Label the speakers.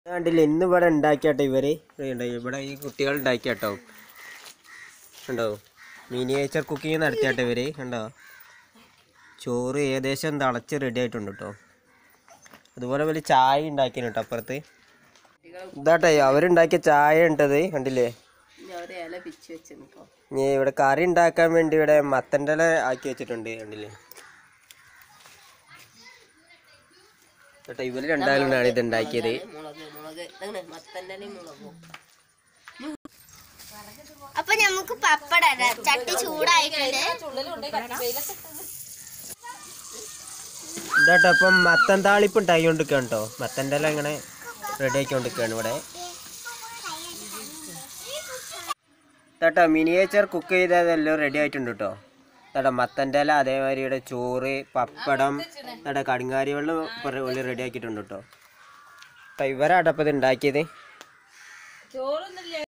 Speaker 1: കണ്ടില്ല ഇന്ന് ഇവിടെ ഉണ്ടാക്കിയാട്ടോ ഇവര് ഇവിടെ ഇവിടെ ഈ കുട്ടികൾ ഉണ്ടാക്കിയാട്ടോ ഉണ്ടോ മിനിയേച്ചർ കുക്കിംഗ് നടത്തിയാട്ടോ ഇവര് കണ്ടോ ചോറ് ഏകദേശം തിളച്ച് റെഡി ആയിട്ടുണ്ട് കേട്ടോ അതുപോലെ വലിയ ചായ ഉണ്ടാക്കിയാണ് കേട്ടോ അപ്പുറത്ത് ഇതാട്ടെ അവരുണ്ടാക്കിയ ചായ ഉണ്ടത് കണ്ടില്ലേ
Speaker 2: ഒരു ഇല പിച്ച് വെച്ച് നിൽക്കാം
Speaker 1: ഇനി ഇവിടെ കറി ഉണ്ടാക്കാൻ വേണ്ടി ഇവിടെ മത്തൻ്റെ ഇല ആക്കി വെച്ചിട്ടുണ്ട് കണ്ടില്ലേ കേട്ടോ ഇവര് രണ്ടാളുകളാണ് ഇത് ഉണ്ടാക്കിയത്
Speaker 2: മുളക് മുളക് ഇതാണ് മത്തൻ്റെ മുളകും
Speaker 3: അപ്പൊ നമുക്ക് പപ്പട ഇടാം. ചട്ടി ചൂടായിട്ടുണ്ട്
Speaker 1: ഇതാട്ടോ അപ്പം മത്തൻ താളിപ്പ് ഉണ്ടാക്കിക്കൊണ്ടിരിക്കുകയാണ് കേട്ടോ മത്തൻ്റെ ഇല ഇങ്ങനെ റെഡി ആക്കിക്കൊണ്ടിരിക്കുകയാണ് ഇവിടെ ഇതാട്ടോ മിനിയേച്ചർ കുക്ക് ചെയ്തതെല്ലാം റെഡി ആയിട്ടുണ്ട് കേട്ടോ ഇതാട്ടോ മത്തൻ്റെ ഇല അതേമാതിരി ഇവിടെ ചോറ് പപ്പടം ഇതാട്ടോ കടുങ്ങാരി വെള്ളം ഉള്ളി റെഡി ആക്കിയിട്ടുണ്ട് കേട്ടോ ഇവരാട്ടോ അപ്പം ഇത് ഉണ്ടാക്കിയത്